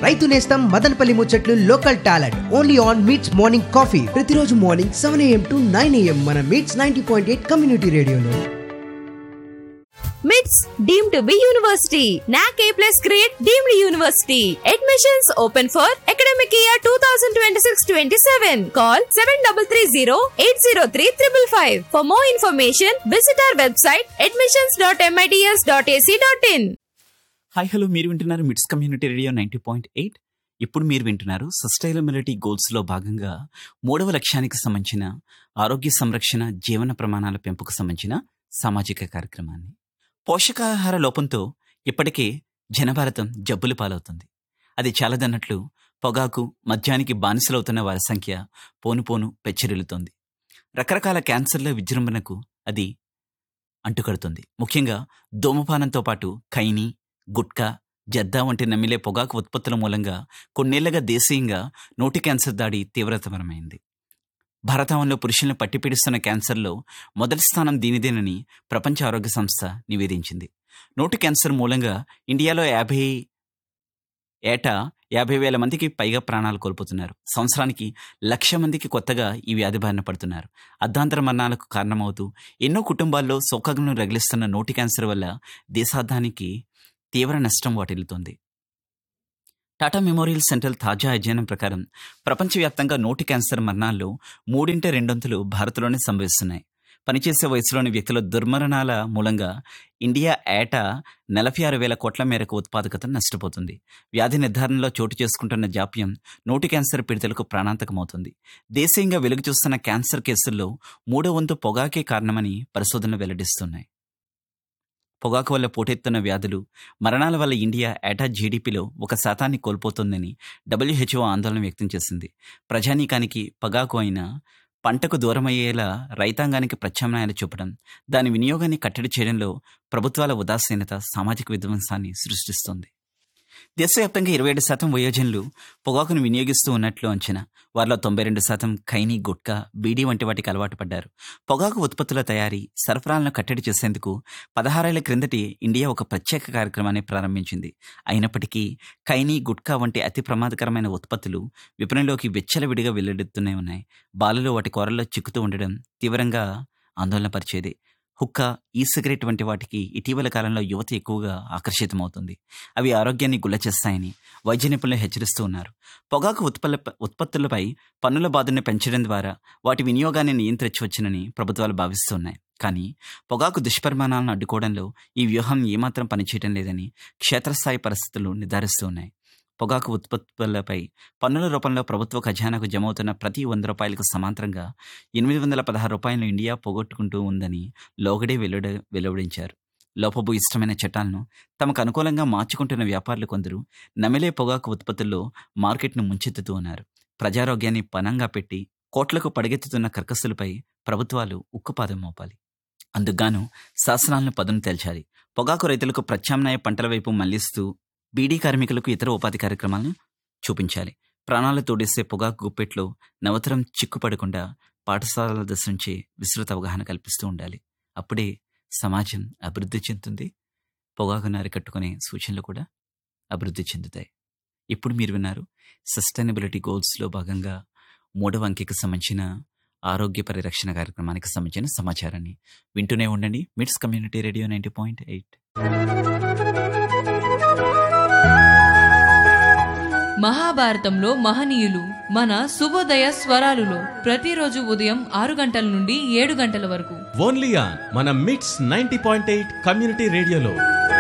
రైతు నేస్తం మదనపల్లి ముచ్చట్లు local talent only on MITS morning coffee ప్రతిరోజు morning seven AM to nine AM మన MITS ninety point eight community రేడియోలో MITS deemed to be university NAAC A plus grade deemed university admissions open for academic year two thousand twenty six twenty seven call seven double three zero eight zero three triple five for more information visit our website admissions dot MITS dot AC dot in hi hello మీరు వింటున్నారు MITS community radio ninety point eight ఇప్పుడు మీరు వింటున్నారు sustainability గోల్స్లో భాగంగా మూడవ లక్ష్యానికి సంబంధించిన ఆరోగ్య సంరక్షణ జీవన ప్రమాణాల పెంపుకు సంబంధించిన సామాజిక కార్యక్రమాన్ని పోషకాహార లోపంతో ఇప్పటికే జనభారతం జబ్బులు పాలవుతుంది అది చాలదన్నట్లు పొగాకు మద్యానికి బానిసలవుతున్న వారి సంఖ్య పోను పోను పెచ్చరిల్లుతోంది రకరకాల క్యాన్సర్ల విజృంభణకు అది అంటుకడుతుంది ముఖ్యంగా ధూమపానంతో పాటు ఖైనీ గుట్కా జర్దా వంటి నమిలే పొగాకు ఉత్పత్తుల మూలంగా కొన్నేళ్లుగా దేశీయంగా నోటి క్యాన్సర్ దాడి తీవ్రతరమైంది భారతావనంలో పురుషులను పట్టిపీడిస్తున్న క్యాన్సర్లో మొదటి స్థానం దీనిదేనని ప్రపంచ ఆరోగ్య సంస్థ నివేదించింది నోటి క్యాన్సర్ మూలంగా ఇండియాలో యాభై ఏటా యాభై వేల మందికి పైగా ప్రాణాలు కోల్పోతున్నారు సంవత్సరానికి లక్ష మందికి కొత్తగా ఈ వ్యాధి బారిన పడుతున్నారు అర్ధాంతర మరణాలకు కారణమవుతూ ఎన్నో కుటుంబాల్లో శోకాగ్ను రగిలిస్తున్న నోటి క్యాన్సర్ వల్ల దేశార్థానికి తీవ్ర నష్టం వాటిల్లుతోంది టాటా మెమోరియల్ సెంట్రల్ తాజా అధ్యయనం ప్రకారం ప్రపంచవ్యాప్తంగా నోటి క్యాన్సర్ మరణాల్లో మూడింట రెండొంతులు భారత్లోనే సంభవిస్తున్నాయి పనిచేసే వయసులోని వ్యక్తుల దుర్మరణాల మూలంగా ఇండియా ఏటా నలభై ఆరు వేల కోట్ల మేరకు ఉత్పాదకత నష్టపోతుంది వ్యాధి నిర్ధారణలో చోటు చేసుకుంటున్న జాప్యం నోటి క్యాన్సర్ పీడితులకు ప్రాణాంతకమవుతుంది దేశీయంగా వెలుగు చూస్తున్న క్యాన్సర్ కేసుల్లో మూడో వంతు పొగాకే కారణమని పరిశోధనలు వెల్లడిస్తున్నాయి పొగాకు వల్ల పోటెత్తున్న వ్యాధులు మరణాల వల్ల ఇండియా ఏటా జీడీపీలో ఒక శాతాన్ని కోల్పోతుందని డబ్ల్యూహెచ్ఓ ఆందోళన వ్యక్తం చేసింది ప్రజానీకానికి పొగాకు అయిన పంటకు దూరమయ్యేలా రైతాంగానికి ప్రత్యామ్నాయాలు చూపడం దాని వినియోగాన్ని కట్టడి చేయడంలో ప్రభుత్వాల ఉదాసీనత సామాజిక విధ్వంసాన్ని సృష్టిస్తోంది దేశవ్యాప్తంగా ఇరవై ఏడు శాతం వయోజనులు పొగాకును వినియోగిస్తూ ఉన్నట్లు అంచనా వారిలో తొంభై రెండు శాతం ఖైనీ గుట్కా బీడీ వంటి వాటికి అలవాటు పడ్డారు పొగాకు ఉత్పత్తుల తయారీ సరఫరాలను కట్టడి చేసేందుకు పదహారేళ్ల క్రిందటి ఇండియా ఒక ప్రత్యేక కార్యక్రమాన్ని ప్రారంభించింది అయినప్పటికీ ఖైనీ గుట్కా వంటి అతి ప్రమాదకరమైన ఉత్పత్తులు విపణిలోకి విచ్చలవిడిగా వెల్లడిస్తూనే ఉన్నాయి బాలులు వాటి కూరల్లో చిక్కుతూ ఉండడం తీవ్రంగా ఆందోళన పరిచేది హుక్కా ఈ సిగరెట్ వంటి వాటికి ఇటీవల కాలంలో యువత ఎక్కువగా ఆకర్షితమవుతుంది అవి ఆరోగ్యాన్ని గుల్లచేస్తాయని వైద్య నిపుణులు హెచ్చరిస్తూ ఉన్నారు పొగాకు ఉత్పల్ల ఉత్పత్తులపై పన్నుల బాధను పెంచడం ద్వారా వాటి వినియోగాన్ని నియంత్రించవచ్చునని ప్రభుత్వాలు భావిస్తున్నాయి కానీ పొగాకు దుష్పరిమాణాలను అడ్డుకోవడంలో ఈ వ్యూహం ఏమాత్రం పనిచేయడం లేదని క్షేత్రస్థాయి పరిస్థితులు నిర్ధారిస్తూ ఉన్నాయి పొగాకు ఉత్పత్తులపై పన్నుల రూపంలో ప్రభుత్వ ఖజానాకు జమవుతున్న ప్రతి వంద రూపాయలకు సమాంతరంగా ఎనిమిది వందల పదహారు రూపాయలను ఇండియా పోగొట్టుకుంటూ ఉందని లోగడే వెలువడ వెలువడించారు లోపభూ ఇష్టమైన చట్టాలను తమకు అనుకూలంగా మార్చుకుంటున్న వ్యాపారులు కొందరు నమిలే పొగాకు ఉత్పత్తుల్లో మార్కెట్ను ముంచెత్తుతూ ఉన్నారు ప్రజారోగ్యాన్ని పనంగా పెట్టి కోట్లకు పడగెత్తుతున్న కర్కస్సులపై ప్రభుత్వాలు ఉక్కుపాదం మోపాలి అందుకుగాను శాసనాలను పదును తేల్చాలి పొగాకు రైతులకు ప్రత్యామ్నాయ పంటల వైపు మళ్లిస్తూ బీడీ కార్మికులకు ఇతర ఉపాధి కార్యక్రమాలను చూపించాలి ప్రాణాలు తోడేసే పొగాకు గుప్పెట్లో నవతరం చిక్కుపడకుండా పాఠశాలల దశ నుంచే విస్తృత అవగాహన కల్పిస్తూ ఉండాలి అప్పుడే సమాజం అభివృద్ధి చెందుతుంది పొగాకును అరికట్టుకునే సూచనలు కూడా అభివృద్ధి చెందుతాయి ఇప్పుడు మీరు విన్నారు సస్టైనబిలిటీ గోల్స్లో భాగంగా మూడవ అంకెకి సంబంధించిన ఆరోగ్య పరిరక్షణ కార్యక్రమానికి సంబంధించిన సమాచారాన్ని వింటూనే ఉండండి MITS community radio ninety point eight మహాభారతంలో మహనీయులు మన శుభోదయ స్వరాలులో ప్రతిరోజు ఉదయం ఆరు గంటల నుండి ఏడు గంటల వరకు ఓన్లీ ఆన్ మన MITS ninety point eight community రేడియోలో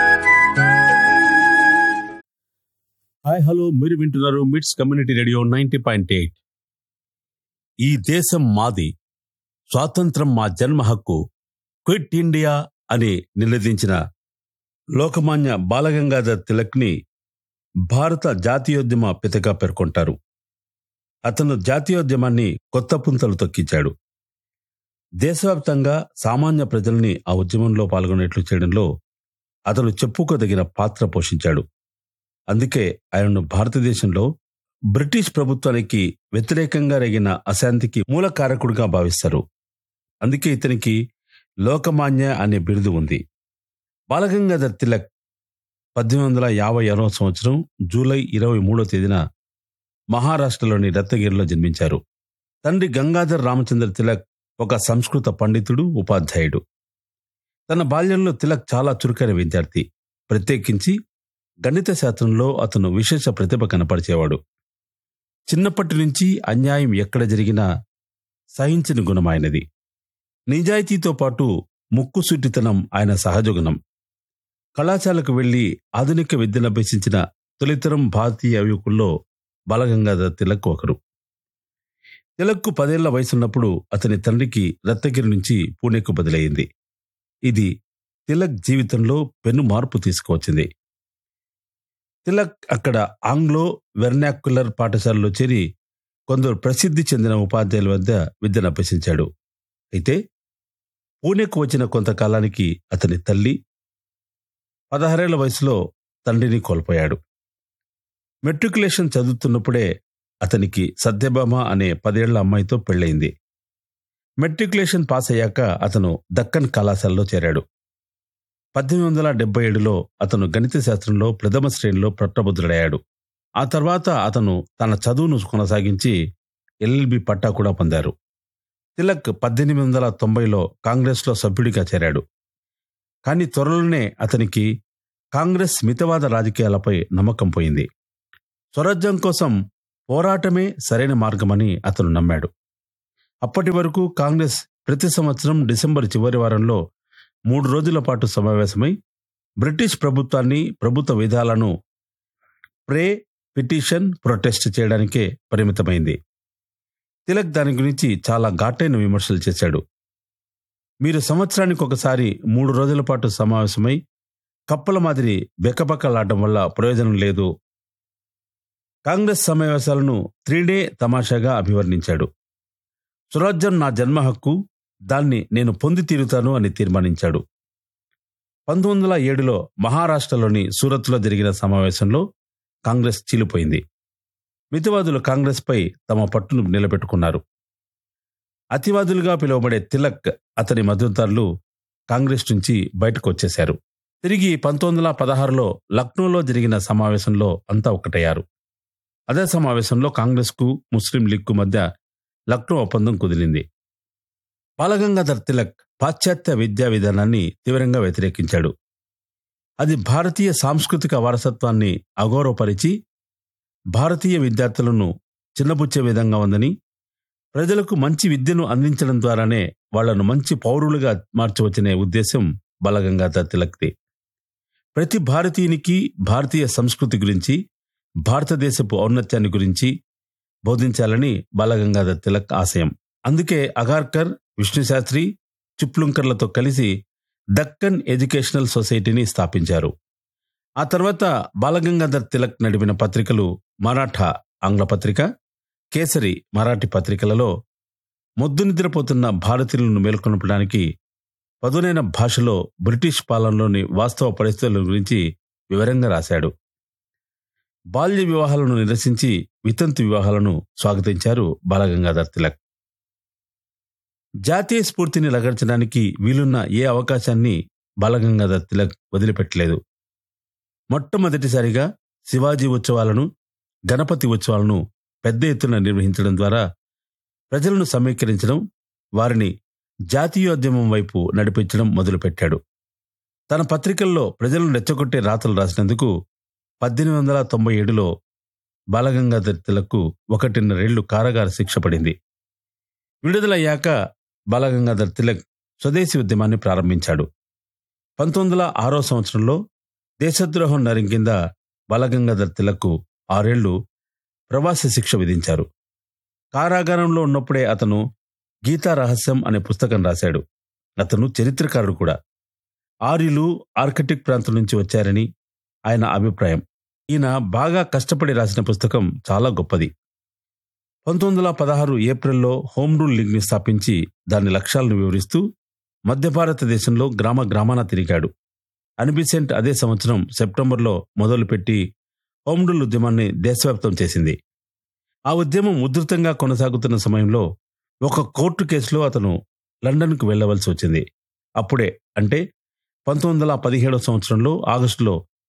హాయ్ హలో మీరు వింటున్నారు MITS community radio ninety point eight ఈ దేశం మాది స్వాతంత్రం మా జన్మ హక్కు క్విట్ ఇండియా అని నినదించిన లోకమాన్య బాలగంగాధర్ తిలక్ని భారత జాతీయోద్యమ పితగా పేర్కొంటారు అతను జాతీయోద్యమాన్ని కొత్త పుంతలు తొక్కించాడు దేశవ్యాప్తంగా సామాన్య ప్రజల్ని ఆ ఉద్యమంలో పాల్గొనేట్లు చేయడంలో అతను చెప్పుకోదగిన పాత్ర పోషించాడు అందుకే ఆయనను భారతదేశంలో బ్రిటిష్ ప్రభుత్వానికి వ్యతిరేకంగా రేగిన అశాంతికి మూల కారకుడిగా భావిస్తారు అందుకే ఇతనికి లోకమాన్య అనే బిరుదు ఉంది బాలగంగాధర్ తిలక్ పద్దెనిమిది వందల యాభై ఆరవ సంవత్సరం జూలై ఇరవై మూడో తేదీన మహారాష్ట్రలోని రత్నగిరిలో జన్మించారు తండ్రి గంగాధర్ రామచంద్ర తిలక్ ఒక సంస్కృత పండితుడు ఉపాధ్యాయుడు తన బాల్యంలో తిలక్ చాలా చురుకైన విద్యార్థి ప్రత్యేకించి గణిత శాస్త్రంలో అతను విశేష ప్రతిభ కనపరిచేవాడు చిన్నప్పటి నుంచి అన్యాయం ఎక్కడ జరిగినా సహించని గుణం ఆయనది నిజాయితీతో పాటు ముక్కుసూటితనం ఆయన సహజ గుణం కళాశాలకు వెళ్లి ఆధునిక విద్యను అభ్యసించిన తొలితరం భారతీయ యువకుల్లో బాలగంగాధర్ తిలక్ ఒకరు తిలక్కు పదేళ్ల వయసున్నప్పుడు అతని తండ్రికి రత్నగిరి నుంచి పూణేకు బదిలయింది ఇది తిలక్ జీవితంలో పెను మార్పు తీసుకువచ్చింది తిలక్ అక్కడ ఆంగ్లో వెర్నాక్యులర్ పాఠశాలలో చేరి కొందరు ప్రసిద్ధి చెందిన ఉపాధ్యాయుల వద్ద విద్యను అభ్యసించాడు అయితే పూణేకు వచ్చిన కొంతకాలానికి అతని తల్లి పదహారేళ్ల వయసులో తండ్రిని కోల్పోయాడు మెట్రికులేషన్ చదువుతున్నప్పుడే అతనికి సత్యభామ అనే పదేళ్ల అమ్మాయితో పెళ్ళయింది మెట్రికులేషన్ పాస్ అయ్యాక అతను దక్కన్ కళాశాలలో చేరాడు పద్దెనిమిది వందల డెబ్బై ఏడులో అతను గణిత శాస్త్రంలో ప్రథమ శ్రేణిలో పట్టభద్రుడయ్యాడు ఆ తర్వాత అతను తన చదువును కొనసాగించి ఎల్ఎల్బి పట్టా కూడా పొందారు తిలక్ పద్దెనిమిది వందల తొంభైలో కాంగ్రెస్లో సభ్యుడిగా చేరాడు కానీ త్వరలోనే అతనికి కాంగ్రెస్ మితవాద రాజకీయాలపై నమ్మకం పోయింది స్వరాజ్యం కోసం పోరాటమే సరైన మార్గమని అతను నమ్మాడు అప్పటి వరకు కాంగ్రెస్ ప్రతి సంవత్సరం డిసెంబర్ చివరి వారంలో మూడు రోజుల పాటు సమావేశమై బ్రిటిష్ ప్రభుత్వాన్ని ప్రభుత్వ విధాలను ప్రే పిటిషన్ ప్రొటెస్ట్ చేయడానికే పరిమితమైంది తిలక్ దాని గురించి చాలా ఘాటైన విమర్శలు చేశాడు మీరు సంవత్సరానికి ఒకసారి మూడు రోజుల పాటు సమావేశమై కప్పల మాదిరి బెక్కబక్కలాడడం వల్ల ప్రయోజనం లేదు కాంగ్రెస్ సమావేశాలను త్రీడే తమాషాగా అభివర్ణించాడు స్వరాజ్యం నా జన్మ హక్కు దాన్ని నేను పొంది తీరుతాను అని తీర్మానించాడు పంతొమ్మిది వందల ఏడులో మహారాష్ట్రలోని సూరత్లో జరిగిన సమావేశంలో కాంగ్రెస్ చీలిపోయింది మితవాదులు కాంగ్రెస్పై తమ పట్టును నిలబెట్టుకున్నారు అతివాదులుగా పిలువబడే తిలక్ అతని మద్దతుదారులు కాంగ్రెస్ నుంచి బయటకు వచ్చేశారు తిరిగి పంతొమ్మిది వందల పదహారులో లక్నోలో జరిగిన సమావేశంలో అంతా ఒకటయ్యారు అదే సమావేశంలో కాంగ్రెస్కు ముస్లిం లీగ్కు మధ్య లక్నో ఒప్పందం కుదిరింది బాలగంగాధర్ తిలక్ పాశ్చాత్య విద్యా విధానాన్ని తీవ్రంగా వ్యతిరేకించాడు అది భారతీయ సాంస్కృతిక వారసత్వాన్ని అగౌరవపరిచి భారతీయ విద్యార్థులను చిన్నపుచ్చే విధంగా ఉందని ప్రజలకు మంచి విద్యను అందించడం ద్వారానే వాళ్లను మంచి పౌరులుగా మార్చవచ్చనే ఉద్దేశం బాలగంగాధర్ తిలక్ది ప్రతి భారతీయునికి భారతీయ సంస్కృతి గురించి భారతదేశపు ఔన్నత్యాన్ని గురించి బోధించాలని బాలగంగాధర్ తిలక్ ఆశయం అందుకే అగార్కర్ విష్ణుశాస్త్రి చిప్లుంకర్లతో కలిసి దక్కన్ ఎడ్యుకేషనల్ సొసైటీని స్థాపించారు ఆ తర్వాత బాలగంగాధర్ తిలక్ నడిపిన పత్రికలు మరాఠా ఆంగ్ల పత్రిక కేసరి మరాఠీ పత్రికలలో మొద్దు నిద్రపోతున్న భారతీయులను మేల్కొనపడానికి పదునైన భాషలో బ్రిటిష్ పాలనలోని వాస్తవ పరిస్థితుల గురించి వివరంగా రాశాడు బాల్య వివాహాలను నిరసించి వితంతు వివాహాలను స్వాగతించారు బాలగంగాధర్ తిలక్ జాతీయ స్ఫూర్తిని రగర్చడానికి వీలున్న ఏ అవకాశాన్ని బాలగంగాధర్ తిలక్ వదిలిపెట్టలేదు మొట్టమొదటిసారిగా శివాజీ ఉత్సవాలను గణపతి ఉత్సవాలను పెద్ద ఎత్తున నిర్వహించడం ద్వారా ప్రజలను సమీకరించడం వారిని జాతీయోద్యమం వైపు నడిపించడం మొదలుపెట్టాడు తన పత్రికల్లో ప్రజలను రెచ్చగొట్టే రాతలు రాసినందుకు పద్దెనిమిది వందల తొంభై ఏడులో బాలగంగాధర్ తిలక్కు ఒకటిన్నరేళ్లు కారాగార శిక్ష పడింది విడుదలయ్యాక బాలగంగాధర్ తిలక్ స్వదేశీ ఉద్యమాన్ని ప్రారంభించాడు పంతొమ్మిది వందల ఆరో సంవత్సరంలో దేశద్రోహం నరం కింద బాలగంగాధర్ తిలక్కు ఆరేళ్లు ప్రవాస శిక్ష విధించారు కారాగారంలో ఉన్నప్పుడే అతను గీతా రహస్యం అనే పుస్తకం రాశాడు అతను చరిత్రకారుడు కూడా ఆర్యులు ఆర్కిటిక్ ప్రాంతం నుంచి వచ్చారని ఆయన అభిప్రాయం ఈయన బాగా కష్టపడి రాసిన పుస్తకం చాలా గొప్పది పంతొమ్మిది వందల పదహారు ఏప్రిల్లో హోమ్ రూల్ లీగ్ని స్థాపించి దాని లక్ష్యాలను వివరిస్తూ మధ్య భారతదేశంలో గ్రామ గ్రామాన తిరిగాడు అనిబిసెంట్ అదే సంవత్సరం సెప్టెంబర్లో మొదలుపెట్టి హోమ్ రూల్ ఉద్యమాన్ని దేశవ్యాప్తం చేసింది ఆ ఉద్యమం ఉధృతంగా కొనసాగుతున్న సమయంలో ఒక కోర్టు కేసులో అతను లండన్కు వెళ్లవలసి వచ్చింది అప్పుడే అంటే పంతొమ్మిది వందల పదిహేడవ సంవత్సరంలో ఆగస్టులో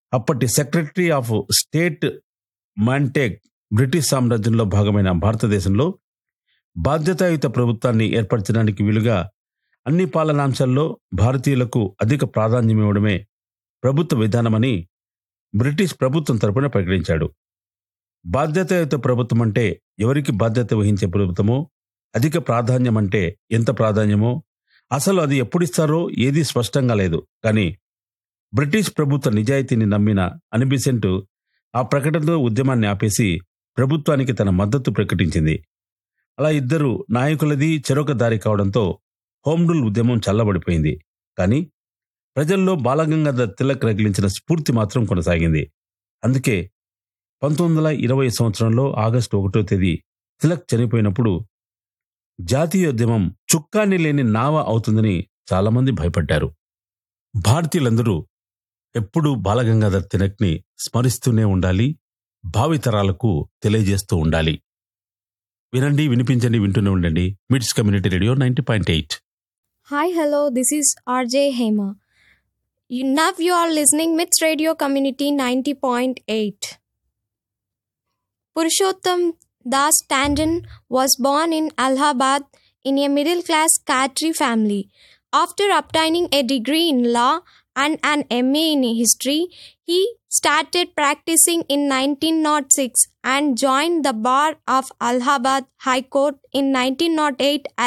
అప్పటి secretary of state Montagu British సామ్రాజ్యంలో భాగమైన భారతదేశంలో బాధ్యతాయుత ప్రభుత్వాన్ని ఏర్పరచడానికి వీలుగా అన్ని పాలనాంశాల్లో భారతీయులకు అధిక ప్రాధాన్యం ఇవ్వడమే ప్రభుత్వ విధానమని బ్రిటిష్ ప్రభుత్వం తరపున ప్రకటించాడు బాధ్యతాయుత ప్రభుత్వం అంటే ఎవరికి బాధ్యత వహించే ప్రభుత్వమో అధిక ప్రాధాన్యం అంటే ఎంత ప్రాధాన్యమో అసలు అది ఎప్పుడిస్తారో ఏదీ స్పష్టంగా లేదు కానీ బ్రిటిష్ ప్రభుత్వ నిజాయితీని నమ్మిన అనిబిసెంట్ ఆ ప్రకటనతో ఉద్యమాన్ని ఆపేసి ప్రభుత్వానికి తన మద్దతు ప్రకటించింది అలా ఇద్దరు నాయకులది చెరొక దారి కావడంతో హోమ్ రూల్ ఉద్యమం చల్లబడిపోయింది కానీ ప్రజల్లో బాలగంగాధర్ తిలక్ రగిలించిన స్ఫూర్తి మాత్రం కొనసాగింది అందుకే పంతొమ్మిది వందల ఇరవై సంవత్సరంలో ఆగస్టు ఒకటో తేదీ తిలక్ చనిపోయినప్పుడు జాతీయోద్యమం చుక్కాని లేని నావ అవుతుందని చాలామంది భయపడ్డారు భారతీయులందరూ ఎప్పుడూ బాలగంగాధర్ తిలక్ని స్మరిస్తూనే ఉండాలి భావితరాలకు తెలియజేస్తూ ఉండాలి వినండి వినిపించండి వింటూనే ఉండండి MITS community radio ninety point eight Hi, hello, this is RJ Hema. You, now you are listening Myths Radio Community 90.8. Purushottam Das Tandon was born in Allahabad in a middle class Khatri family. After obtaining a degree in law and an MA in history, he started practicing in 1906 and joined the bar of Allahabad High Court in 1908